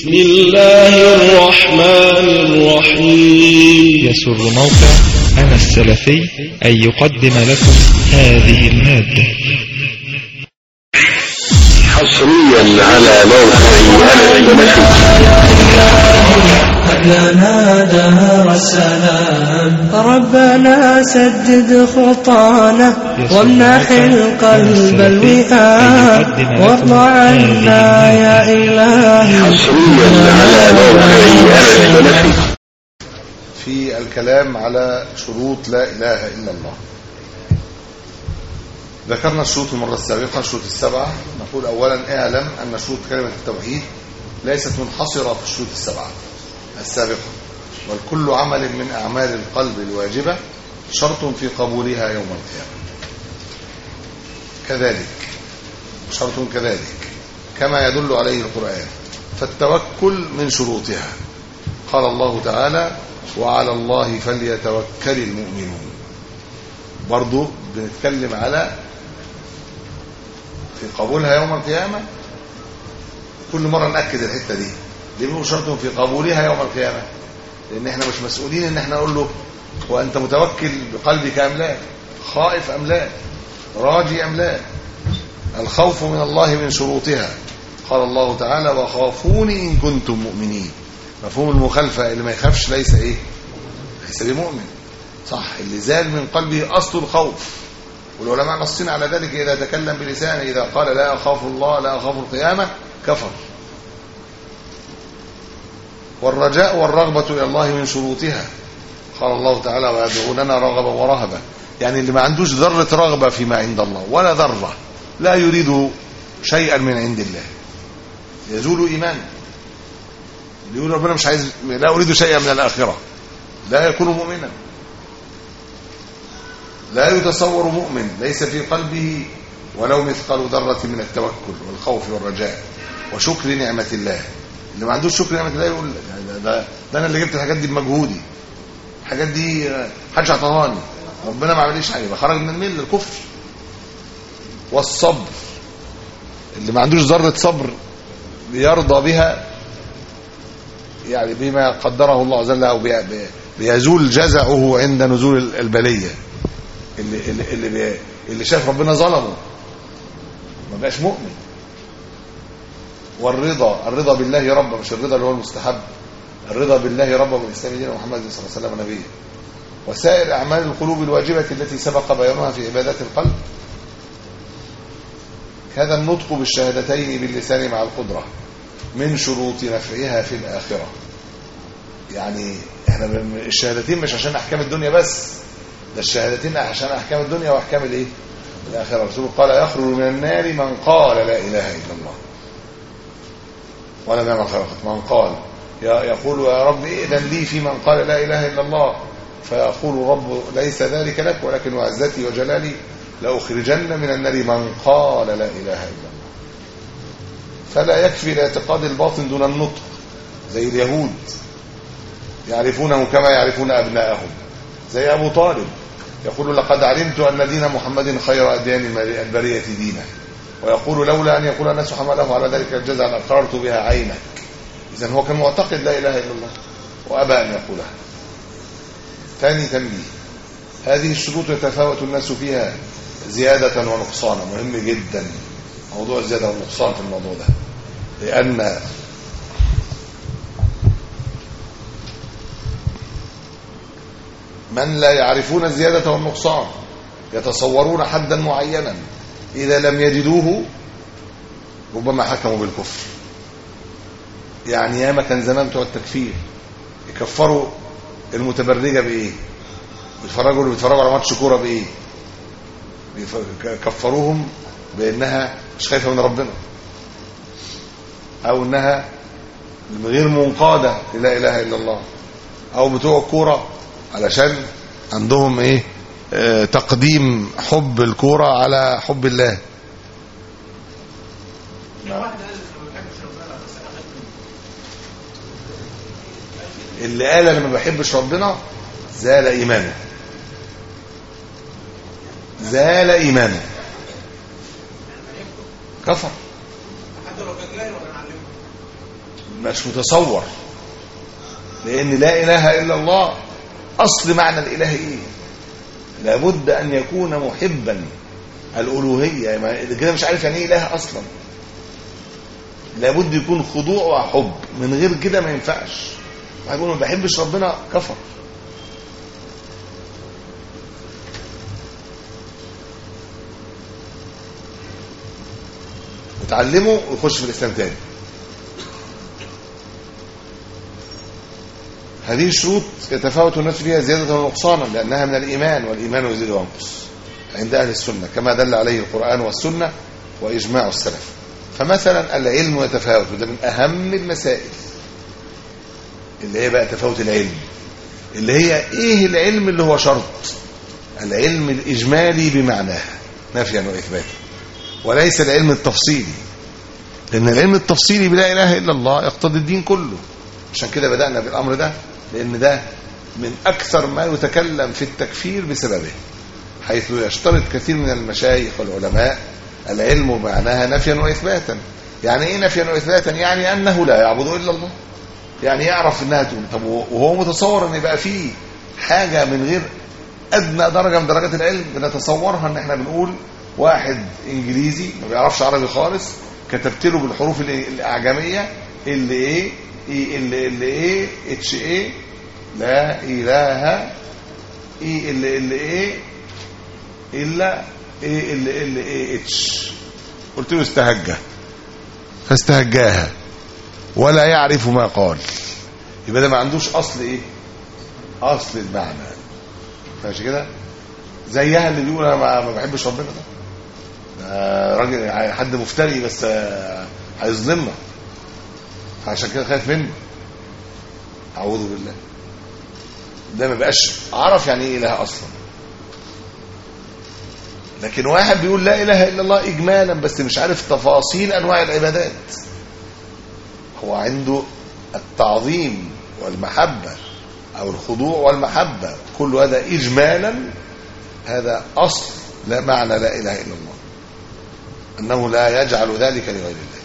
بسم الله الرحمن الرحيم يسر موقع أنا السلفي أن يقدم لكم هذه المادة حصريا على موقع أنا السلفي لنا دار السلام ربنا سدد خطانا وامنح القلب الوئام وارض عنا يا إلهي حصريا على موقع أنا السلفي في الكلام على شروط لا إله إلا الله ذكرنا الشروط المرة السابقة الشروط السبعة نقول أولا اعلم أن شروط كلمة التوحيد ليست منحصرة في الشروط السبعة السابقة بل كل عمل من أعمال القلب الواجبة شرط في قبولها يوم القيامة كذلك شرط كذلك كما يدل عليه القرآن فالتوكل من شروطها قال الله تعالى وعلى الله فليتوكل المؤمنون برضو بنتكلم على في قبولها يوم القيامة كل مرة نأكد الحتة دي ليه بنقول شرط في قبولها يوم القيامة لأن احنا مش مسؤولين ان احنا نقول له وأنت متوكل بقلبك أم لا خائف أم لا راجي أم لا الخوف من الله من شروطها قال الله تعالى وخافوني إن كنتم مؤمنين مفهوم المخالفة اللي ما يخافش ليس ايه ليس بمؤمن صح اللي زال من قلبه أصل الخوف والعلماء نصين على ذلك إذا تكلم بلسانه إذا قال لا أخاف الله لا أخاف القيامة كفر والرجاء والرغبة إلى الله من شروطها قال الله تعالى ويدعوننا رغبا ورهبا يعني اللي ما عندوش ذرة رغبة فيما عند الله ولا ذرة لا يريد شيئا من عند الله يزول إيمانه اللي يقول ربنا مش عايز لا أريد شيئا من الآخرة لا يكون مؤمنا لا يتصور مؤمن ليس في قلبه ولو مثقال ذرة من التوكل والخوف والرجاء وشكر نعمة الله اللي ما عندوش شكر نعمة الله يقول ده, ده, ده أنا اللي جبت الحاجات دي بمجهودي الحاجات دي حاجة عطهاني ربنا ما عمليش حاجة خرج من المل الكفر والصبر اللي ما عندوش ذرة صبر يرضى بها يعني بما قدره الله عز وجل أو بيزول جزعه عند نزول البلية اللي, اللي, اللي, بي اللي شاف ربنا ظلمه ما بقاش مؤمن والرضا الرضا بالله ربا مش الرضا اللي هو المستحب الرضا بالله ربا والإسلام دين محمد صلى الله عليه وسلم نبيه وسائر أعمال القلوب الواجبة التي سبق بيانها في عبادات القلب هذا النطق بالشهادتين باللسان مع القدرة من شروط نفعها في الآخرة يعني احنا الشهادتين مش عشان أحكام الدنيا بس ده الشهادتين عشان أحكام الدنيا وأحكام الإيه الآخرة الرسول قال يخرج من النار من قال لا إله إلا الله ولا نعم خلقت من قال يقول يا رب إذن لي في من قال لا إله إلا الله فيقول رب ليس ذلك لك ولكن وعزتي وجلالي لأخرجن من النار من قال لا إله إلا الله فلا يكفي الاعتقاد الباطن دون النطق زي اليهود يعرفونه كما يعرفون أبناءهم زي أبو طالب يقول لقد علمت أن دين محمد خير أديان البرية دينا ويقول لولا أن يقول الناس حمله على ذلك الجزع لأقررت بها عينك إذا هو كان معتقد لا إله إلا الله وأبى أن يقولها ثاني تنبيه هذه الشروط يتفاوت الناس فيها زيادة ونقصانا مهم جدا موضوع الزيادة والنقصان في الموضوع ده لأن من لا يعرفون الزيادة والنقصان يتصورون حدا معينا إذا لم يجدوه ربما حكموا بالكفر يعني ياما كان زمان بتوع التكفير يكفروا المتبرجة بإيه بيتفرجوا اللي بيتفرجوا على ماتش كوره بإيه كفروهم بأنها مش خايفة من ربنا أو أنها غير منقادة لا إله إلا الله أو بتوع الكوره علشان عندهم ايه اه تقديم حب الكوره على حب الله اللي قال انا ما بحبش ربنا زال ايمانه زال ايمانه كفر مش متصور لان لا اله الا الله اصل معنى الاله ايه لابد ان يكون محبا الالوهيه ما- إذا كده مش عارف يعني ايه اله اصلا لابد يكون خضوع وحب من غير كده ما ينفعش واحد يقول ما بحبش ربنا كفر وتعلمه ويخش في الاسلام تاني هذه الشروط يتفاوت الناس فيها زيادة ونقصانا لأنها من الإيمان والإيمان يزيد وينقص عند أهل السنة كما دل عليه القرآن والسنة وإجماع السلف فمثلا العلم يتفاوت وده من أهم المسائل اللي هي بقى تفاوت العلم اللي هي إيه العلم اللي هو شرط العلم الإجمالي بمعناه نفيا وإثباتا وليس العلم التفصيلي لأن العلم التفصيلي بلا إله إلا الله يقتضي الدين كله عشان كده بدأنا بالأمر ده لأن ده من أكثر ما يتكلم في التكفير بسببه حيث يشترط كثير من المشايخ والعلماء العلم معناها نفيا وإثباتا يعني إيه نفيا وإثباتا يعني أنه لا يعبد إلا الله يعني يعرف انها تقول طب وهو متصور ان يبقى فيه حاجه من غير ادنى درجه من درجات العلم بنتصورها ان احنا بنقول واحد انجليزي ما بيعرفش عربي خالص كتبت له بالحروف ال- الاعجميه اللي ايه اي اللي اللي ايه اتش ايه لا اله اي اللي اللي ايه الا ايه اللي اللي ايه اتش قلت له استهجه فاستهجاها ولا يعرف ما قال يبقى ده ما عندوش اصل ايه اصل المعنى ماشي كده زيها اللي بيقول انا ما ما بحبش ربنا ده ده راجل حد مفتري بس آه، هيظلمنا فعشان كده خايف منه اعوذ بالله ده ما بقاش عرف يعني ايه اله اصلا لكن واحد بيقول لا اله الا الله اجمالا بس مش عارف تفاصيل انواع العبادات هو عنده التعظيم والمحبة أو الخضوع والمحبة كل هذا إجمالا هذا أصل لا معنى لا إله إلا الله أنه لا يجعل ذلك لغير الله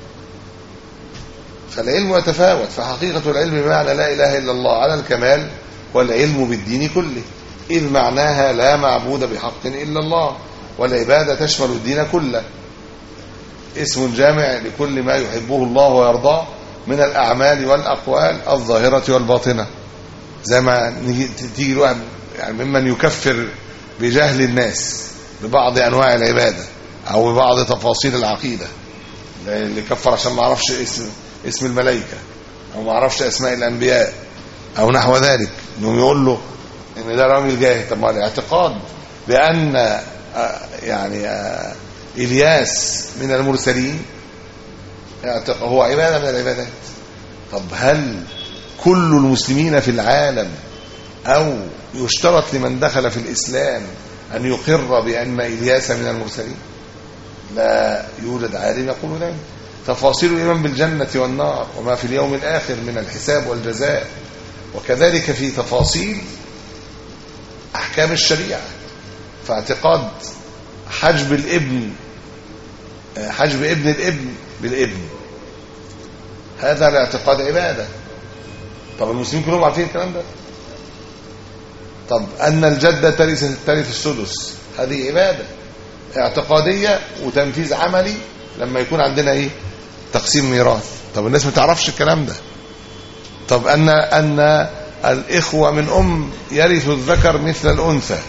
فالعلم يتفاوت فحقيقة العلم بمعنى لا إله إلا الله على الكمال والعلم بالدين كله إذ معناها لا معبود بحق إلا الله والعبادة تشمل الدين كله اسم جامع لكل ما يحبه الله ويرضاه من الأعمال والأقوال الظاهرة والباطنة زي ما نيجي تيجي الواحد يعني ممن يكفر بجهل الناس ببعض أنواع العبادة أو ببعض تفاصيل العقيدة اللي كفر عشان ما عرفش اسم اسم الملائكة أو ما عرفش أسماء الأنبياء أو نحو ذلك إنهم يقول له إن ده راجل جاهل طب ما الاعتقاد بأن آه، يعني آه، إلياس من المرسلين اعتق- هو عبادة من العبادات طب هل كل المسلمين في العالم أو يشترط لمن دخل في الإسلام أن يقر بأن إلياس من المرسلين لا يوجد عالم يقول ذلك تفاصيل الإيمان بالجنة والنار وما في اليوم الآخر من الحساب والجزاء وكذلك في تفاصيل أحكام الشريعة فاعتقاد حجب الابن حجب ابن الابن بالابن هذا الاعتقاد عبادة طب المسلمين كلهم عارفين الكلام ده طب أن الجدة ترث ترث السدس هذه عبادة اعتقادية وتنفيذ عملي لما يكون عندنا ايه تقسيم ميراث طب الناس ما تعرفش الكلام ده طب أن أن الإخوة من أم يرث الذكر مثل الأنثى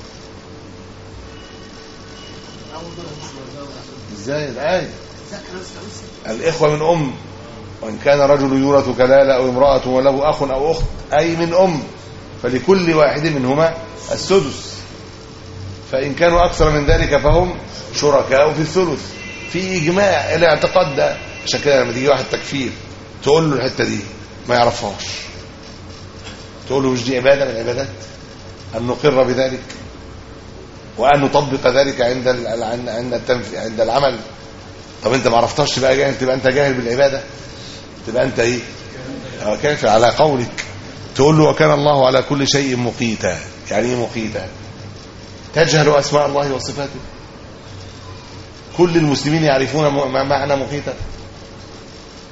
ازاي الآية الإخوة من أم وإن كان رجل يورث كلالة أو امرأة وله أخ أو أخت أي من أم فلكل واحد منهما السدس فإن كانوا أكثر من ذلك فهم شركاء في الثلث في إجماع الاعتقاد ده عشان كده لما تيجي واحد تكفير تقول له الحتة دي ما يعرفهاش تقول له مش دي عبادة من العبادات أن نقر بذلك وأن نطبق ذلك عند ال- عند عند التنف... عند العمل طب انت ما عرفتهاش تبقى جاهل تبقى انت جاهل بالعباده تبقى انت ايه اه كافر على قولك تقول له وكان الله على كل شيء مقيتا يعني ايه مقيتا تجهل اسماء الله وصفاته كل المسلمين يعرفون م- ما معنى مقيتا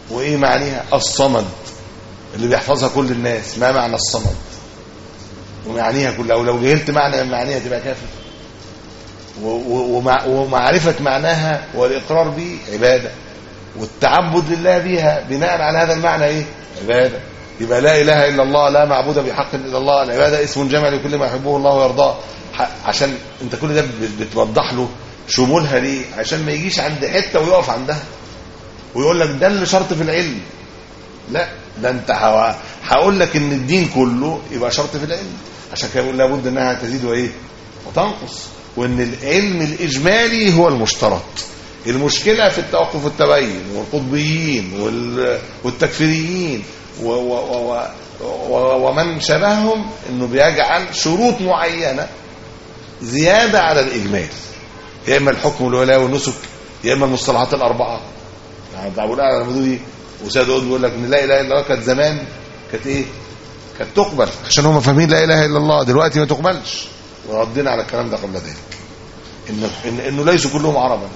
وايه معانيها الصمد اللي بيحفظها كل الناس ما معنى الصمد ومعانيها كلها ولو جهلت معنى من معانيها تبقى كافر و- و- ومع ومعرفة معناها والإقرار به عبادة والتعبد لله بها بناء على هذا المعنى ايه عبادة يبقى لا إله إلا الله لا معبود بحق إلا الله العبادة اسم جمع لكل ما يحبه الله ويرضاه ح- عشان انت كل ده بت- بتوضح له شمولها ليه عشان ما يجيش عند حتة ويقف عندها ويقول لك ده اللي شرط في العلم لا ده انت هوا- هقول لك ان الدين كله يبقى شرط في العلم عشان كده بيقول لابد انها تزيد وايه وتنقص وان العلم الاجمالي هو المشترط المشكله في التوقف والتبين والقطبيين وال- والتكفيريين و و و و ومن شبههم انه بيجعل شروط معينه زياده على الاجمال يا اما الحكم والولاء والنسك يا اما المصطلحات الاربعه يعني ابو الاعلى المدودي وسيد قطب بيقول لك ان لا اله الا الله كانت زمان كانت ايه؟ كانت تقبل عشان هم فاهمين لا اله الا الله دلوقتي ما تقبلش وردنا على الكلام ده قبل ذلك إن إن انه ليسوا كلهم عربا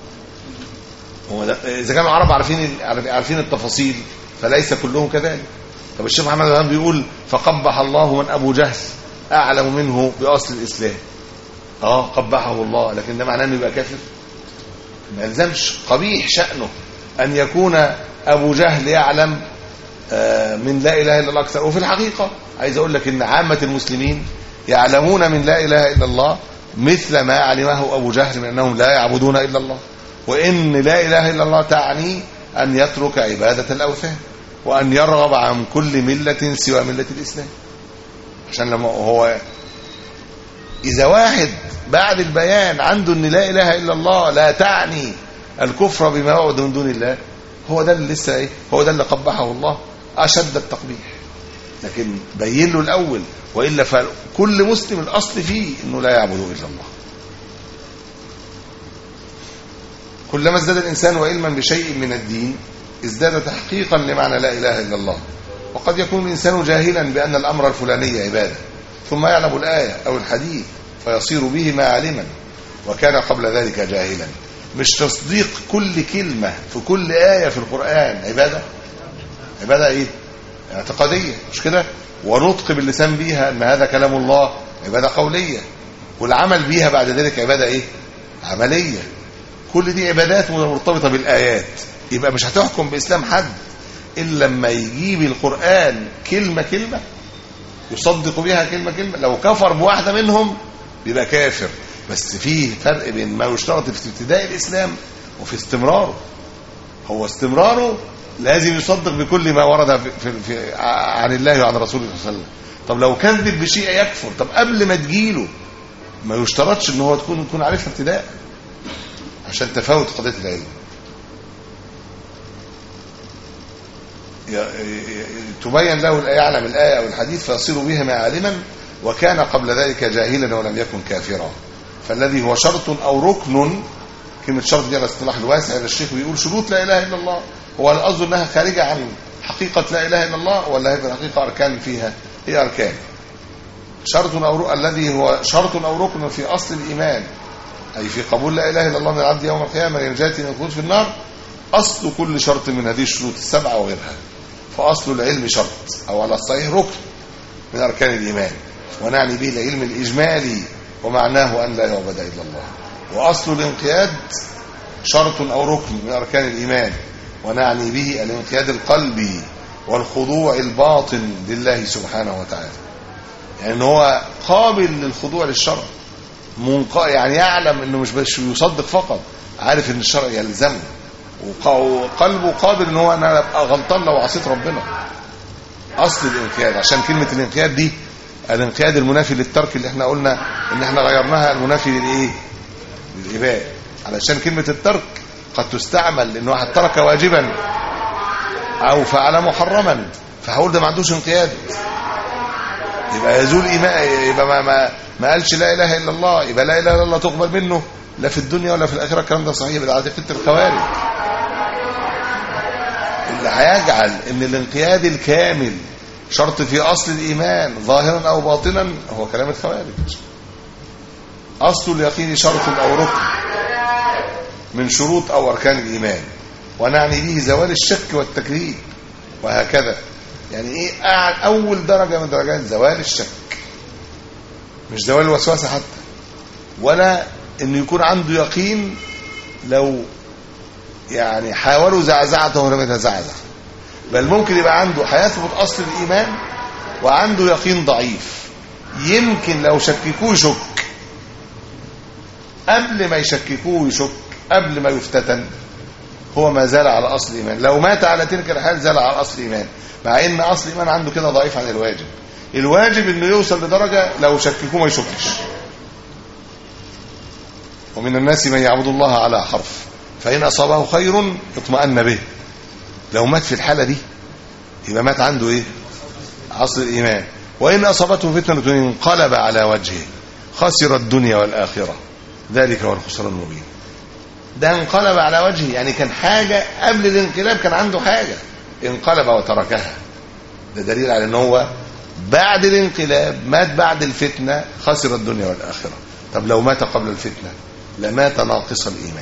هو ده اذا كانوا عرب عارفين ال- عارفين التفاصيل فليس كلهم كذلك طب الشيخ محمد الوهاب بيقول فقبح الله من ابو جهل اعلم منه باصل الاسلام اه قبحه الله لكن ده معناه انه يبقى كافر ما يلزمش قبيح شأنه أن يكون أبو جهل يعلم آه، من لا إله إلا الله أكثر وفي الحقيقة عايز أقول لك إن عامة المسلمين يعلمون من لا إله إلا الله مثل ما علمه أبو جهل من أنهم لا يعبدون إلا الله وإن لا إله إلا الله تعني أن يترك عبادة الأوثان وأن يرغب عن كل ملة سوى ملة الإسلام عشان لما هو إذا واحد بعد البيان عنده أن لا إله إلا الله لا تعني الكفر بما يعبد من دون الله هو ده اللي لسه إيه هو ده اللي قبحه الله أشد التقبيح لكن بين له الأول وإلا فكل مسلم الأصل فيه أنه لا يعبد إلا الله كلما ازداد الإنسان علما بشيء من الدين ازداد تحقيقا لمعنى لا إله إلا الله وقد يكون الإنسان جاهلا بأن الأمر الفلاني عبادة ثم يعلم الآية أو الحديث فيصير بهما عالما وكان قبل ذلك جاهلا مش تصديق كل كلمة في كل آية في القرآن عبادة عبادة ايه اعتقادية مش كده ونطق باللسان بيها ان هذا كلام الله عبادة قولية والعمل بيها بعد ذلك عبادة ايه عملية كل دي عبادات مرتبطة بالآيات يبقى مش هتحكم بإسلام حد إلا لما يجيب القرآن كلمة كلمة يصدق بها كلمة كلمة لو كفر بواحدة منهم بيبقى كافر بس فيه فرق بين ما يشترط في ابتداء الإسلام وفي استمراره هو استمراره لازم يصدق بكل ما ورد في في في عن الله وعن رسوله صلى الله عليه وسلم طب لو كذب بشيء يكفر طب قبل ما تجيله ما يشترطش ان هو تكون تكون عارفها ابتداء عشان تفاوت قضيه العلم ي- ي- تبين له يعلم الآية أو الحديث فيصير بهما عالما وكان قبل ذلك جاهلا ولم يكن كافرا فالذي هو شرط أو ركن كلمة شرط دي على الاصطلاح الواسع ده الشيخ بيقول شروط لا إله إلا الله هو القصد أنها خارجة عن حقيقة لا إله إلا الله ولا هي في الحقيقة أركان فيها هي أركان شرط أو ركن الذي هو شرط أو ركن في أصل الإيمان أي في قبول لا إله إلا الله من العبد يوم القيامة لنجاة من الخلود في النار أصل كل شرط من هذه الشروط السبعة وغيرها فأصل العلم شرط أو على الصحيح ركن من أركان الإيمان ونعني به العلم الإجمالي ومعناه أن لا يعبد إلا الله وأصل الانقياد شرط أو ركن من أركان الإيمان ونعني به الانقياد القلبي والخضوع الباطن لله سبحانه وتعالى يعني إن هو قابل للخضوع للشرع منق... يعني يعلم انه مش بس يصدق فقط عارف ان الشرع يلزمه وق- وقلبه قابل ان هو انا ابقى غلطان لو عصيت ربنا اصل الانقياد عشان كلمه الانقياد دي الانقياد المنافي للترك اللي احنا قلنا ان احنا غيرناها المنافي للايه للاباء علشان كلمه الترك قد تستعمل ان واحد ترك واجبا او فعل محرما فهقول ده ما عندوش انقياد يبقى يزول إيمان يبقى ما, ما, ما قالش لا إله إلا الله يبقى لا إله إلا الله تقبل منه لا في الدنيا ولا في الآخرة الكلام ده صحيح ده عقيدة الخوارج اللي هيجعل ان الانقياد الكامل شرط في أصل الإيمان ظاهرا أو باطنا هو كلام الخوارج أصل اليقين شرط أو ركن من شروط أو أركان الإيمان ونعني به زوال الشك والتكذيب وهكذا يعني ايه أع- اول درجه من درجات زوال الشك مش زوال الوسوسه حتى ولا انه يكون عنده يقين لو يعني حاولوا زعزعته لم يتزعزع بل ممكن يبقى عنده هيثبت اصل الايمان وعنده يقين ضعيف يمكن لو شككوه يشك قبل ما يشككوه يشك قبل ما يفتتن هو ما زال على اصل الايمان لو مات على تلك الحال زال على اصل الايمان مع ان اصل الايمان عنده كده ضعيف عن الواجب الواجب انه يوصل لدرجه لو شككوه ما يشكش ومن الناس من يعبد الله على حرف فإن أصابه خير اطمأن به لو مات في الحالة دي يبقى مات عنده إيه أصل الإيمان وإن أصابته فتنة انقلب على وجهه خسر الدنيا والآخرة ذلك هو الخسران المبين ده انقلب على وجهه يعني كان حاجة قبل الانقلاب كان عنده حاجة انقلب وتركها ده دليل على ان هو بعد الانقلاب مات بعد الفتنة خسر الدنيا والآخرة طب لو مات قبل الفتنة لمات ناقص الإيمان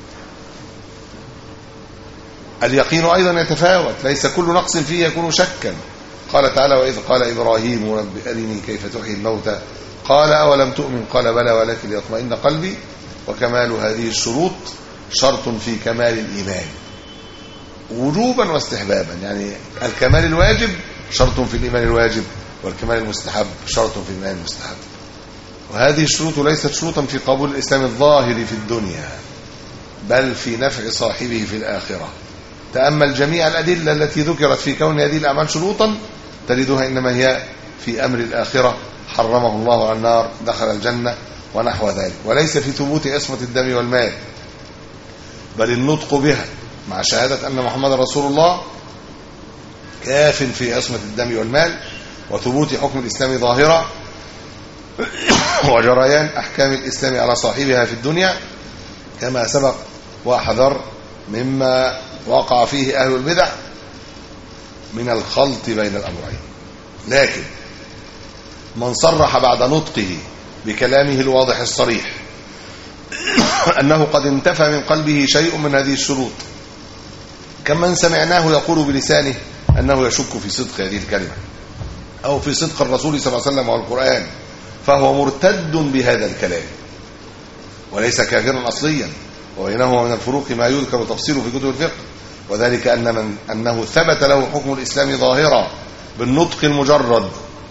اليقين أيضا يتفاوت ليس كل نقص فيه يكون شكا قال تعالى وإذ قال إبراهيم رب أرني كيف تحيي الموتى قال أولم تؤمن قال بلى ولكن ليطمئن قلبي وكمال هذه الشروط شرط في كمال الإيمان وجوبا واستحبابا يعني الكمال الواجب شرط في الإيمان الواجب والكمال المستحب شرط في الإيمان المستحب وهذه الشروط ليست شروطا في قبول الإسلام الظاهر في الدنيا بل في نفع صاحبه في الآخرة تأمل جميع الأدلة التي ذكرت في كون هذه الأعمال شروطا تجدها إنما هي في أمر الآخرة حرمه الله على النار دخل الجنة ونحو ذلك وليس في ثبوت عصمة الدم والمال بل النطق بها مع شهادة أن محمد رسول الله كاف في عصمة الدم والمال وثبوت حكم الإسلام ظاهرة وجريان أحكام الإسلام على صاحبها في الدنيا كما سبق وأحذر مما وقع فيه أهل البدع من الخلط بين الأمرين لكن من صرح بعد نطقه بكلامه الواضح الصريح أنه قد انتفى من قلبه شيء من هذه الشروط كمن سمعناه يقول بلسانه أنه يشك في صدق هذه الكلمة أو في صدق الرسول صلى الله عليه وسلم والقرآن فهو مرتد بهذا الكلام وليس كافرا أصليا وبينهما من الفروق ما يذكر تفصيله في كتب الفقه وذلك أن من أنه ثبت له حكم الإسلام ظاهرا بالنطق المجرد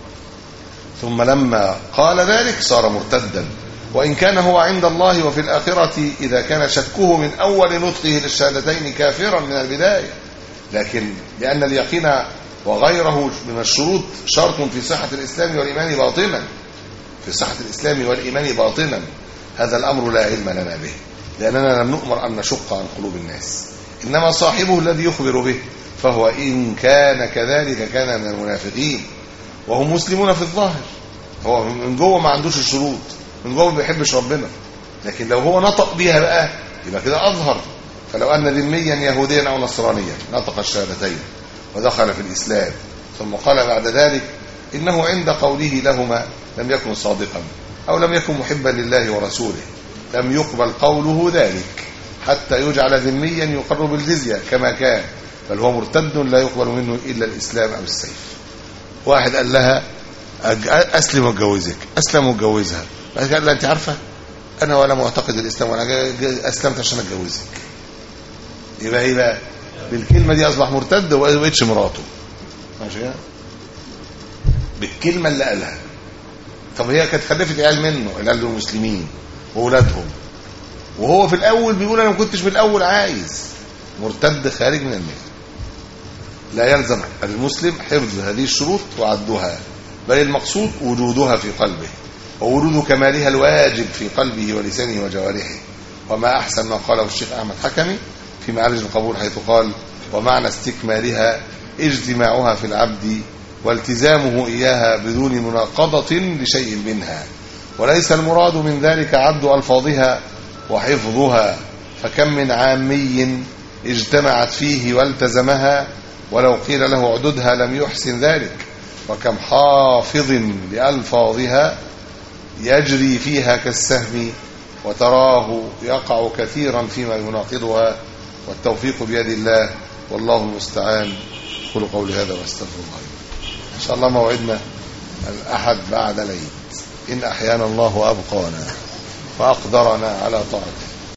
ثم لما قال ذلك صار مرتدا وإن كان هو عند الله وفي الآخرة إذا كان شكه من أول نطقه للشهادتين كافرا من البداية لكن لأن اليقين وغيره من الشروط شرط في صحة الإسلام والإيمان باطنا في صحة الإسلام والإيمان باطنا هذا الأمر لا علم لنا به لأننا لم نؤمر أن نشق عن قلوب الناس إنما صاحبه الذي يخبر به فهو إن كان كذلك كان من المنافقين وهم مسلمون في الظاهر هو من جوه ما عندوش الشروط من جوه ما بيحبش ربنا لكن لو هو نطق بيها بقى يبقى كده أظهر فلو أن ذميا يهوديا أو نصرانيا نطق الشهادتين ودخل في الإسلام ثم قال بعد ذلك إنه عند قوله لهما لم يكن صادقا أو لم يكن محبا لله ورسوله لم يقبل قوله ذلك حتى يجعل ذميا يقر بالجزية كما كان بل هو مرتد لا يقبل منه إلا الإسلام أو السيف واحد قال لها أسلم واتجوزك أسلم واتجوزها بعد قال لها أنت عارفة أنا ولا معتقد الإسلام ولا أسلمت عشان أتجوزك يبقى إيه بقى بالكلمة دي أصبح مرتد وما بقتش مراته ماشي كده بالكلمة اللي قالها طب هي كانت خلفت عيال منه العيال دول مسلمين واولادهم وهو في الاول بيقول انا ما كنتش من الاول عايز مرتد خارج من المله لا يلزم المسلم حفظ هذه الشروط وعدها بل المقصود وجودها في قلبه ووجود كمالها الواجب في قلبه ولسانه وجوارحه وما احسن ما قاله الشيخ احمد حكمي في معارج القبول حيث قال ومعنى استكمالها اجتماعها في العبد والتزامه إياها بدون مناقضة لشيء منها وليس المراد من ذلك عد ألفاظها وحفظها فكم من عامي اجتمعت فيه والتزمها ولو قيل له عددها لم يحسن ذلك وكم حافظ لألفاظها يجري فيها كالسهم وتراه يقع كثيرا فيما يناقضها والتوفيق بيد الله والله المستعان قولوا قولي هذا واستغفر الله لي. ان شاء الله موعدنا الاحد بعد العيد ان احيانا الله وابقانا واقدرنا على طاعته